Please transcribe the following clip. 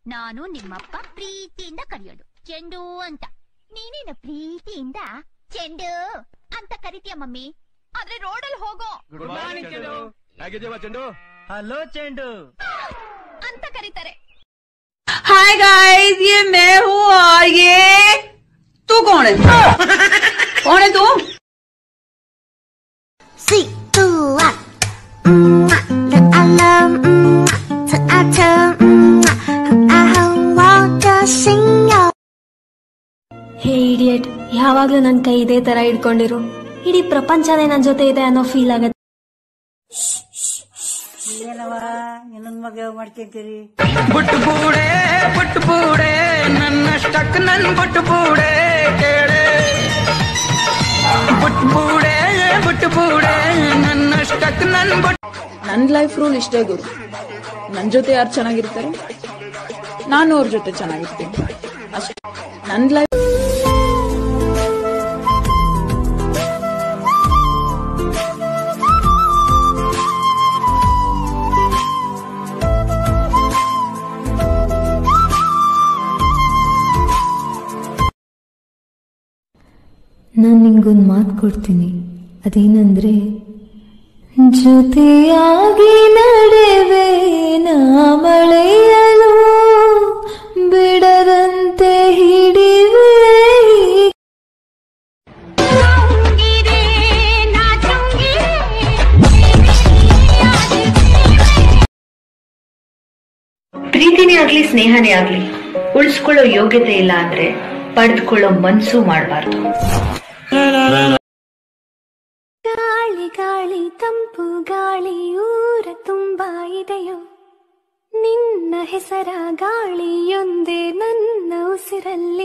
ನಾನು ನಿಮ್ಮಪ್ಪ ಪ್ರೀತಿಯಿಂದ ಕರೆಯೋದು ಚೆಂಡು ಅಂತ ನೀನೇನು ಪ್ರೀತಿಯಿಂದ ಚೆಂಡು ಅಂತ ಕರಿತೀಯ ಮಮ್ಮಿ ಆದ್ರೆ ರೋಡಲ್ಲಿ ಹೋಗೋ ಗುಡ್ ಮಾರ್ನಿಂಗ್ ಚೆಂಡು ಹೇಗಿದ್ದೀವ ಚೆಂಡು ಹಲೋ ಚೆಂಡು ಅಂತ ಕರೀತಾರೆ हाय गाइस ये मैं हूँ और ये तू कौन है कौन है तू Sweet boo ah, mm, the alarm, mm, the atom, mm, I want to sing your hey idiot ಯಾವಾಗ್ಲೂ ನನ್ನ ಕೈ ಇದೇ ತರ ಹಿಡ್ಕೊಂಡಿರು ಇಡೀ ಪ್ರಪಂಚನೇ ನನ್ನ ಜೊತೆ ಇದೆ ಅನ್ನೋ ಫೀಲ್ ಆಗತ್ತೆ ಇನ್ನೊಂದ್ ಮಗ ಮಾಡ್ಕೊಂತೀರಿ ಬುಟ್ಟು ಬೂಡೆ ಬುಟ್ಟು ಬೂಡೆ ನನ್ನಷ್ಟಕ್ ನನ್ ಬುಟ್ಟು ಬೂಡೆ ಕೇಳೆ ಬುಟ್ಟು ಬೂಡೆ ಬುಟ್ಟು ಬೂಡೆ ನನ್ನಷ್ಟಕ್ ನನ್ ಬುಟ್ಟು ನನ್ನ ಲೈಫ್ ರೂಲ್ ಇಷ್ಟೇ ಗುರು ನನ್ನ ಜೊತೆ ಯಾರು ಚೆನ್ನಾಗಿರ್ತಾರೆ ನಾನು ಅವ್ರ ಜೊತೆ ಚೆನ್ನಾಗಿರ್ತೀನಿ ಅಷ್ಟೇ ನನ್ನ ಲೈಫ್ ನಾನು ನಿಂಗೊಂದು ಮಾತು ಕೊಡ್ತೀನಿ ಅದೇನಂದ್ರೆ ಜೊತೆಯಾಗಿ ನಡೆವೆ ನಾ ಮಳೆಯಲು ಬಿಡದಂತೆ ಹಿಡಿವೆ ಪ್ರೀತಿನೇ ಆಗ್ಲಿ ಸ್ನೇಹನೇ ಆಗ್ಲಿ ಉಳಿಸ್ಕೊಳ್ಳೋ ಯೋಗ್ಯತೆ ಇಲ್ಲ ಅಂದ್ರೆ ಪಡೆದುಕೊಳ್ಳೋ ಮನ್ಸು ಮಾಡಬಾರ್ದು ಗಾಳಿ ಗಾಳಿ ತಂಪು ಗಾಳಿ ಊರ ತುಂಬ ಇದೆಯೋ ನಿನ್ನ ಹೆಸರ ಗಾಳಿಯೊಂದೇ ನನ್ನ ಉಸಿರಲ್ಲಿ